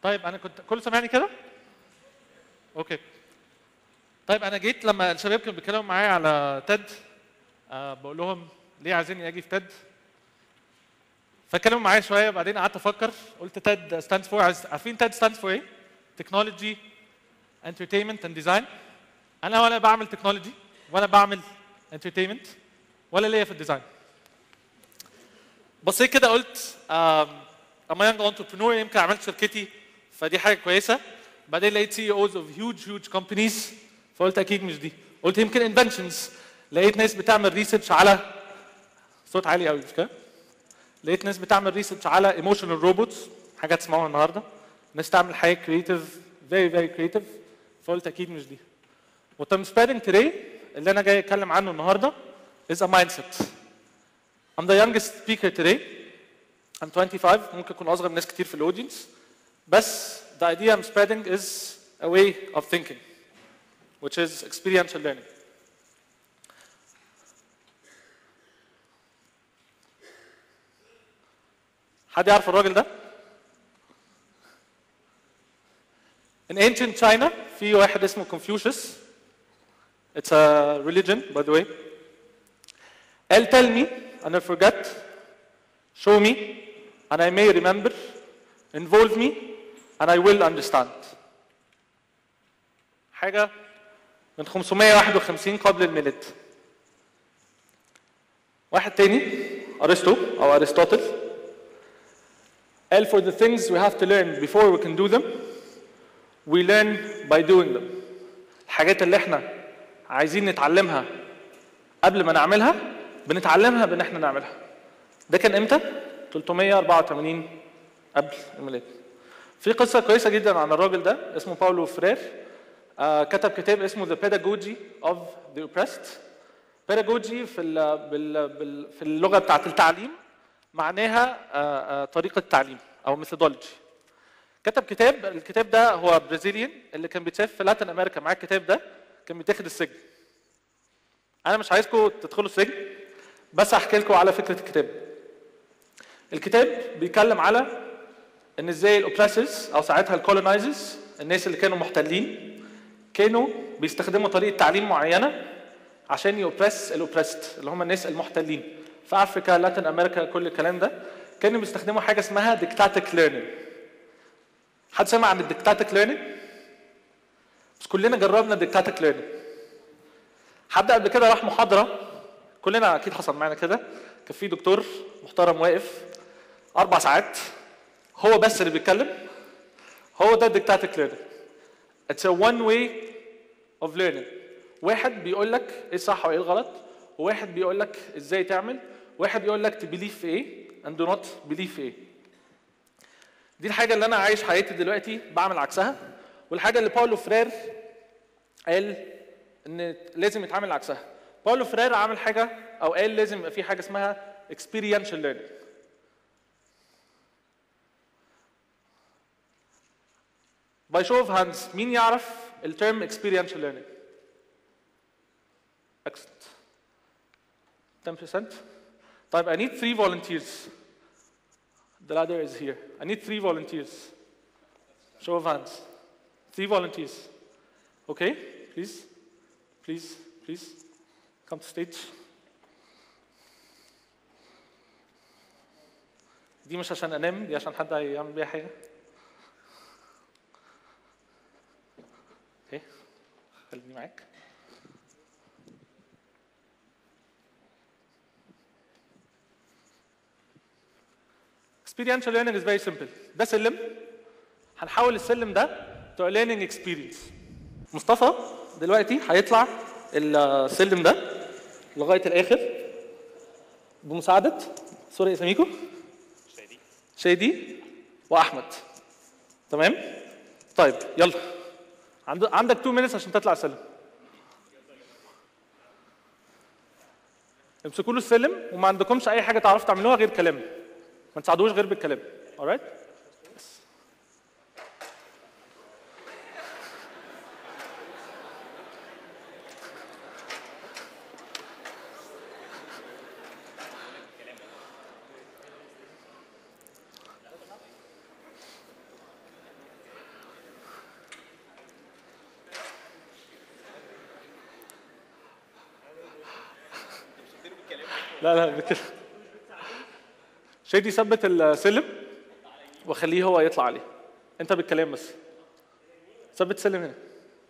طيب انا كنت كله سامعني كده اوكي طيب انا جيت لما الشباب كانوا بيتكلموا معايا على تد آه بقول لهم ليه عايزيني اجي في تد فاتكلموا معايا شويه بعدين قعدت افكر قلت تد ستاندز فور عارفين تد ستاندز فور ايه؟ تكنولوجي انترتينمنت اند ديزاين انا ولا بعمل تكنولوجي ولا بعمل انترتينمنت ولا ليا في الديزاين بصيت كده قلت اما يانج انتربرنور يمكن عملت شركتي فدي حاجه كويسه بعدين لقيت سي اوز اوف هيوج هيوج كومبانيز فقلت اكيد مش دي قلت يمكن انفنشنز لقيت ناس بتعمل ريسيرش على صوت عالي قوي مش كده لقيت ناس بتعمل ريسيرش على ايموشنال روبوتس حاجه تسمعوها النهارده ناس تعمل حاجه كريتيف فيري فيري كريتيف فقلت اكيد مش دي What I'm spreading today اللي انا جاي اتكلم عنه النهارده is a mindset. I'm the youngest speaker today. I'm 25 ممكن اكون اصغر من ناس كتير في الاودينس بس the idea I'm spreading is a way of thinking which is experiential learning. حد يعرف الراجل ده؟ In ancient China في واحد اسمه Confucius It's a religion, by the way. قال tell me and I forget, show me and I may remember, involve me and I will understand. حاجة من 551 قبل الميلاد. واحد تاني أرسطو أو أرسطوطل قال for the things we have to learn before we can do them, we learn by doing them. الحاجات اللي احنا عايزين نتعلمها قبل ما نعملها بنتعلمها بان احنا نعملها ده كان امتى 384 قبل الميلاد في قصه كويسه جدا عن الراجل ده اسمه باولو فرير آه كتب كتاب اسمه The Pedagogy of the Oppressed Pedagogy في ال بال بال في اللغه بتاعت التعليم معناها آه آه طريقه التعليم او methodology كتب كتاب الكتاب ده هو برازيليان اللي كان بيتشاف في لاتن امريكا معاه الكتاب ده كان بيتاخد السجن انا مش عايزكم تدخلوا السجن بس احكي لكم على فكره الكتاب الكتاب بيتكلم على ان ازاي الاوبريسرز او ساعتها الكولونايزرز الناس اللي كانوا محتلين كانوا بيستخدموا طريقه تعليم معينه عشان يوبريس الاوبريست اللي هم الناس المحتلين في افريكا لاتن امريكا كل الكلام ده كانوا بيستخدموا حاجه اسمها ديكتاتيك ليرنينج حد سمع عن الديكتاتيك ليرنينج بس كلنا جربنا الديكتاتيك ليرنينج حد قبل كده راح محاضره كلنا اكيد حصل معانا كده كان في دكتور محترم واقف اربع ساعات هو بس اللي بيتكلم هو ده الديكتاتيك ليرنينج اتس ا وان واي اوف ليرنينج واحد بيقول لك ايه الصح وايه الغلط وواحد بيقول لك ازاي تعمل واحد بيقول لك تبليف في ايه and do not believe في ايه دي الحاجه اللي انا عايش حياتي دلوقتي بعمل عكسها والحاجه اللي باولو فرير قال ان لازم يتعامل عكسها باولو فرير عمل حاجه او قال لازم يبقى في حاجه اسمها experiential learning by show of hands مين يعرف الترم experiential learning excellent 10% طيب I need three volunteers the ladder is here I need three volunteers show of hands three volunteers okay please please please come to stage دي مش عشان انام دي عشان حد يعمل بيها حاجه اوكي خليني معاك experiential learning is very simple ده سلم هنحول السلم ده to a learning experience مصطفى دلوقتي هيطلع السلم ده لغايه الاخر بمساعده سوري اساميكم شادي شادي واحمد تمام طيب يلا عند- عندك 2 minutes عشان تطلع السلم امسكوا له السلم وما عندكمش اي حاجه تعرفوا تعملوها غير كلام ما تساعدوش غير بالكلام alright لا لا كده شادي ثبت السلم وخليه هو يطلع عليه انت بالكلام بس ثبت سلم هنا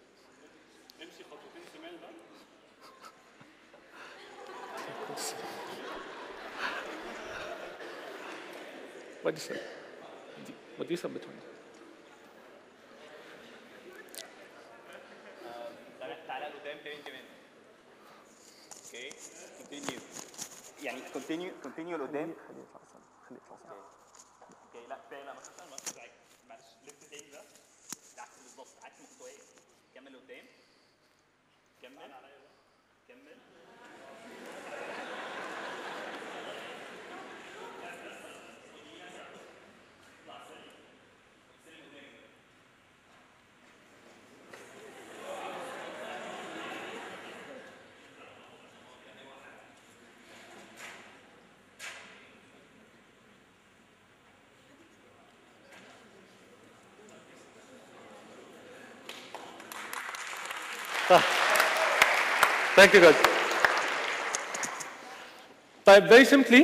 ودي سلم دي ودي ثبت هنا تعالى تعالى قدام تاني كمان اوكي كونتينيو يعني كونتينيو كونتينيو لقدام خليه يطلع سلم خليه يطلع سلم اوكي لا تاني لا ما تخافش ما تخافش معلش لف تاني ده العكس بالظبط عكس مستوية كمل لقدام كمل كمل Thank you guys. طيب very simply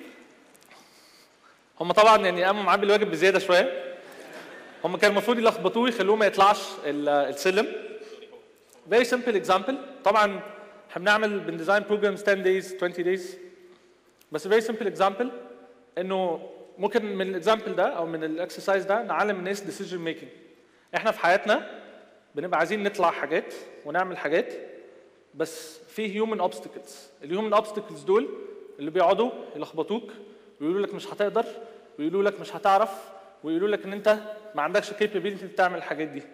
هم طبعا يعني قاموا معاه بالواجب بزياده شويه هم كان المفروض يلخبطوه يخلوه ما يطلعش ال- السلم very simple example طبعا احنا بنعمل بنديزاين programs 10 days 20 days بس very simple example انه ممكن من الاكزامبل ده او من الاكسرسايز ده نعلم الناس decision making احنا في حياتنا بنبقى عايزين نطلع حاجات ونعمل حاجات بس في هيومن اوبستكلز الهيومن اوبستكلز دول اللي بيقعدوا يلخبطوك ويقولوا لك مش هتقدر ويقولوا لك مش هتعرف ويقولوا لك ان انت ما عندكش capability تعمل الحاجات دي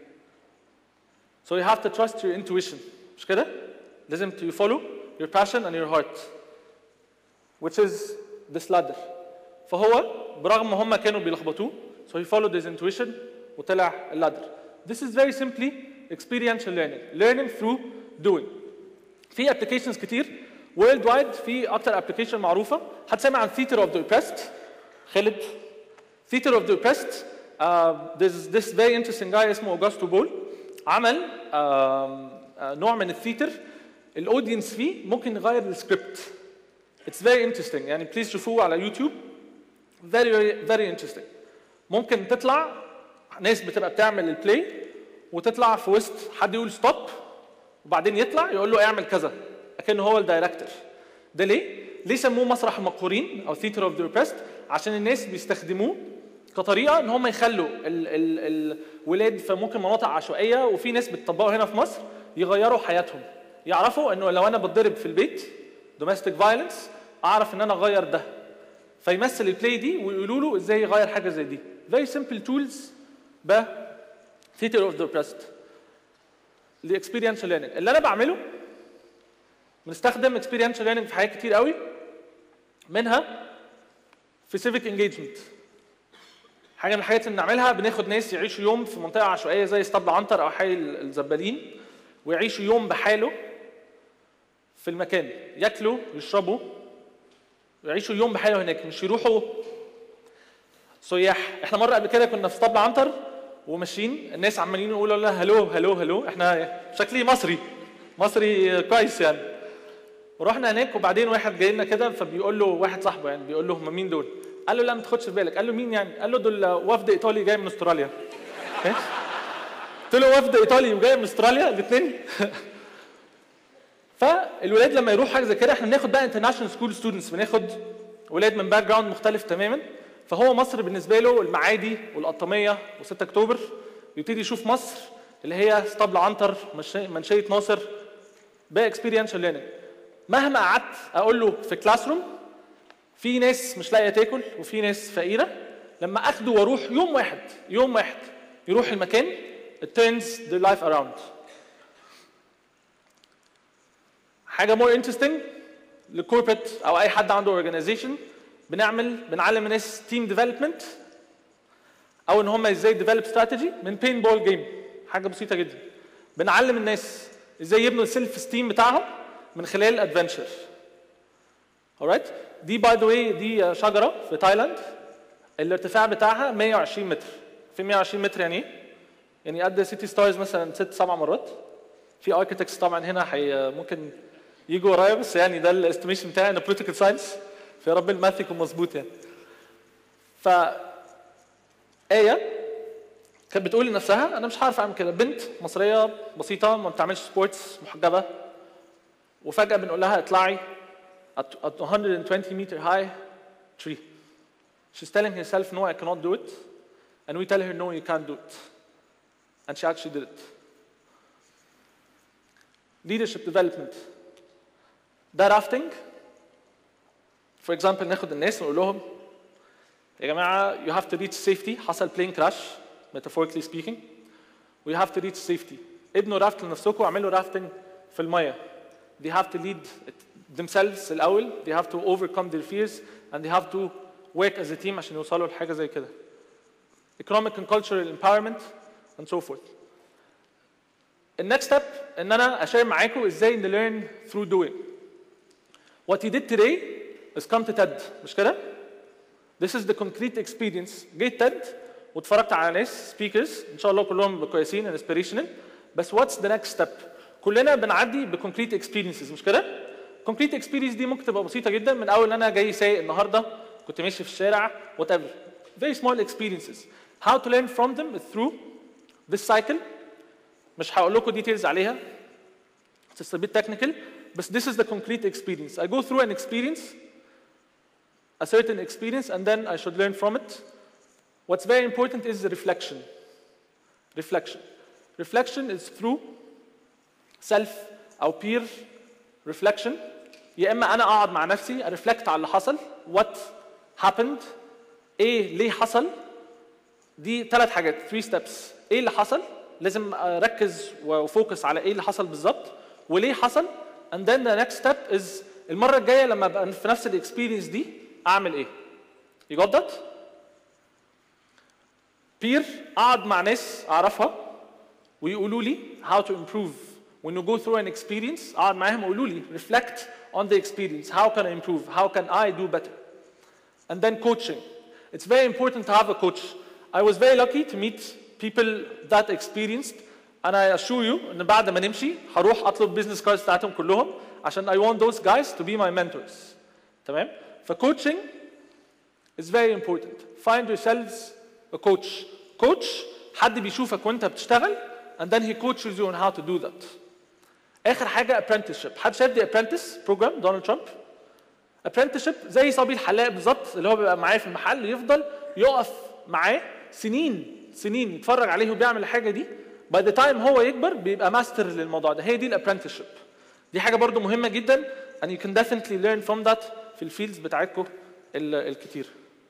so you have to trust your intuition مش كده لازم to follow your passion and your heart which is this ladder فهو برغم ما هم كانوا بيلخبطوه so he followed his intuition وطلع اللادر this is very simply experiential learning learning through doing في ابلكيشنز كتير وورلد وايد في اكتر ابلكيشن معروفه حد سمع عن ثيتر اوف ذا اوبرست خالد ثيتر اوف ذا اوبرست this this very interesting guy اسمه اوجاستو بول عمل um, uh, نوع من الثيتر الاودينس فيه ممكن يغير السكريبت It's very interesting يعني بليز شوفوه على يوتيوب very very very interesting ممكن تطلع ناس بتبقى بتعمل البلاي وتطلع في وسط حد يقول ستوب وبعدين يطلع يقول له اعمل كذا اكنه هو الدايركتور ده ليه؟ ليه سموه مسرح المقهورين او ثيتر اوف ذا ريبرست عشان الناس بيستخدموه كطريقه ان هم يخلوا ال ال الولاد في ممكن مناطق عشوائيه وفي ناس بتطبقه هنا في مصر يغيروا حياتهم يعرفوا انه لو انا بتضرب في البيت دوميستيك فايلنس اعرف ان انا اغير ده فيمثل البلاي دي ويقولوا له ازاي يغير حاجه زي دي very simple tools ب theater of the oppressed الاكسبيرينشال ليرنينج اللي انا بعمله بنستخدم اكسبيرينشال ليرنينج في حاجات كتير قوي منها في civic engagement حاجه من الحاجات اللي بنعملها بناخد ناس يعيشوا يوم في منطقه عشوائيه زي اسطبل عنتر او حي الزبالين ويعيشوا يوم بحاله في المكان ياكلوا يشربوا ويعيشوا يوم بحاله هناك مش يروحوا سياح احنا مره قبل كده كنا في اسطبل عنتر وماشيين الناس عمالين يقولوا لنا هلو هلو هلو احنا شكلي مصري مصري كويس يعني ورحنا هناك وبعدين واحد جاي لنا كده فبيقول له واحد صاحبه يعني بيقول له هم مين دول؟ قال له لا ما تاخدش في بالك قال له مين يعني؟ قال له دول وفد ايطالي جاي من استراليا ماشي؟ قلت له وفد ايطالي وجاي من استراليا الاثنين فالولاد لما يروح حاجه زي كده احنا بناخد بقى انترناشونال سكول ستودنتس بناخد ولاد من باك جراوند مختلف تماما فهو مصر بالنسبه له المعادي والقطاميه و6 اكتوبر يبتدي يشوف مصر اللي هي اسطبل عنتر منشي- منشيه ناصر باكسبيرينشال ليرنينج مهما قعدت اقول له في كلاس روم في ناس مش لاقيه تاكل وفي ناس فقيره لما اخده واروح يوم واحد يوم واحد يروح المكان it turns their life around حاجه مور انترستنج للكوربريت او اي حد عنده اورجانيزيشن بنعمل بنعلم الناس تيم ديفلوبمنت او ان هم ازاي ديفلوب استراتيجي من بين بول جيم حاجه بسيطه جدا بنعلم الناس ازاي يبنوا السيلف ستيم بتاعهم من خلال ادفنتشر alright دي باي ذا واي دي شجره في تايلاند الارتفاع بتاعها 120 متر في 120 متر يعني ايه؟ يعني قد سيتي ستارز مثلا ست سبع مرات في اركتكتس طبعا هنا حي ممكن يجوا ورايا بس يعني ده الاستيميشن بتاعي انا بوليتيكال ساينس فيا رب الماث يكون مظبوط يعني ف آية كانت بتقول لنفسها انا مش هعرف اعمل كده بنت مصريه بسيطه ما بتعملش سبورتس محجبه وفجاه بنقول لها اطلعي at, at 120 meter high tree she's telling herself no I cannot do it and we tell her no you can't do it and she actually did it leadership development ده رافتنج for example ناخد الناس ونقول لهم يا جماعه you have to reach safety حصل plane crash metaphorically speaking we have to reach safety ابنوا رافت لنفسكم واعملوا رافتنج في الميه they have to lead themselves الاول they have to overcome their fears and they have to work as a team عشان يوصلوا لحاجه زي كده economic and cultural empowerment and so forth النكست ستيب ان انا اشير معاكم ازاي ن learn through doing what you did today is come to TED مش كده this is the concrete experience جيت TED واتفرجت على ناس سبيكرز ان شاء الله كلهم كويسين and inspirational بس what's the next step كلنا بنعدي بكونكريت اكسبيرينسز مش كده كونكريت اكسبيرينس دي ممكن تبقى بسيطه جدا من اول ان انا جاي سايق النهارده كنت ماشي في الشارع whatever very small experiences how to learn from them is through this cycle مش هقول لكم ديتيلز عليها it's a bit technical بس this is the concrete experience I go through an experience a certain experience and then I should learn from it what's very important is the reflection reflection reflection is through self او peer reflection يا اما انا اقعد مع نفسي ارفلكت على اللي حصل what happened ايه ليه حصل دي ثلاث حاجات three steps ايه اللي حصل لازم اركز وفوكس على ايه اللي حصل بالظبط وليه حصل and then the next step is المره الجايه لما ابقى في نفس الاكسبيرينس دي اعمل ايه you got that peer اقعد مع ناس اعرفها ويقولوا لي how to improve when you go through an experience اقعد معاهم ويقولوا لي reflect on the experience how can I improve how can I do better and then coaching it's very important to have a coach I was very lucky to meet people that experienced and I assure you ان بعد ما نمشي هروح اطلب business cards بتاعتهم كلهم عشان I want those guys to be my mentors تمام فcoaching is very important find yourselves a coach coach حد بيشوفك وانت بتشتغل and then he coaches you on how to do that اخر حاجه apprenticeship حد شاف دي apprentice program دونالد ترامب apprenticeship زي صبي الحلاق بالظبط اللي هو بيبقى معاه في المحل يفضل يقف معاه سنين سنين يتفرج عليه وبيعمل الحاجه دي by the time هو يكبر بيبقى ماستر للموضوع ده هي دي الابرنتشيب دي حاجه برضو مهمه جدا and you can definitely learn from that في الفيلدز بتاعتكم الكتير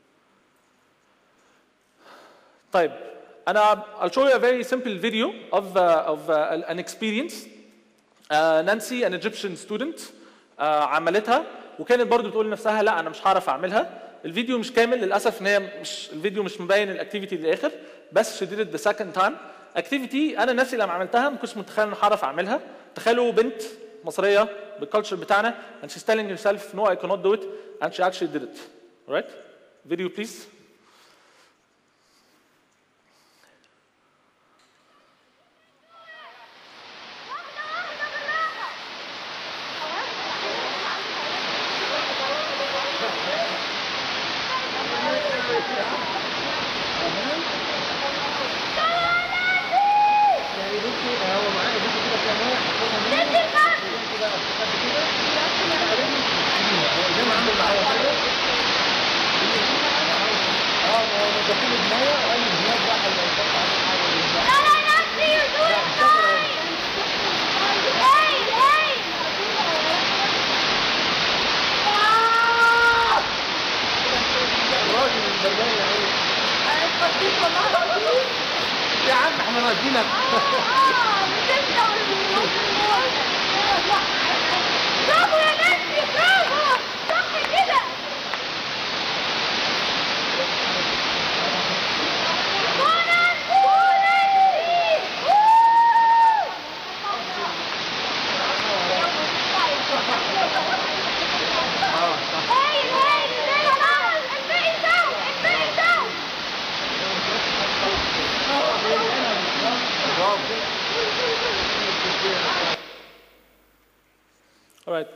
طيب انا I'll show you a very simple video of uh, of uh, an experience uh, نانسي an Egyptian student uh, عملتها وكانت برضو بتقول لنفسها لا انا مش هعرف اعملها الفيديو مش كامل للاسف ان هي مش الفيديو مش مبين الاكتيفيتي للاخر بس she did it the second time اكتيفيتي انا نفسي لما عملتها ما كنتش متخيل ان هعرف اعملها تخيلوا بنت مصريه بالكالتشر بتاعنا and she's telling herself no I cannot do it and she actually did it alright video please يا عم احنا راضينا برافو يا نانسي برافو صح كده هايل هايل الباقي سوا الباقي سوا Alright.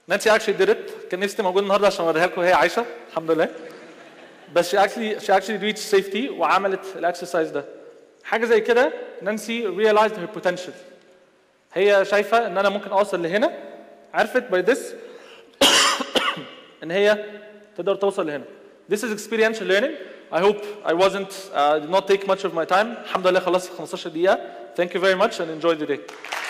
نانسي actually did it كان نفسي موجود النهارده عشان اوريها لكم وهي عايشه الحمد لله بس she actually she actually reached safety وعملت الاكسرسايز ده حاجه زي كده نانسي realized her potential هي شايفه ان انا ممكن اوصل لهنا عرفت by this ان هي تقدر توصل لهنا This is experiential learning. I hope I wasn't, uh, did not take much of my time. الحمد لله خلصت في 15 دقيقة. Thank you very much and enjoy the day.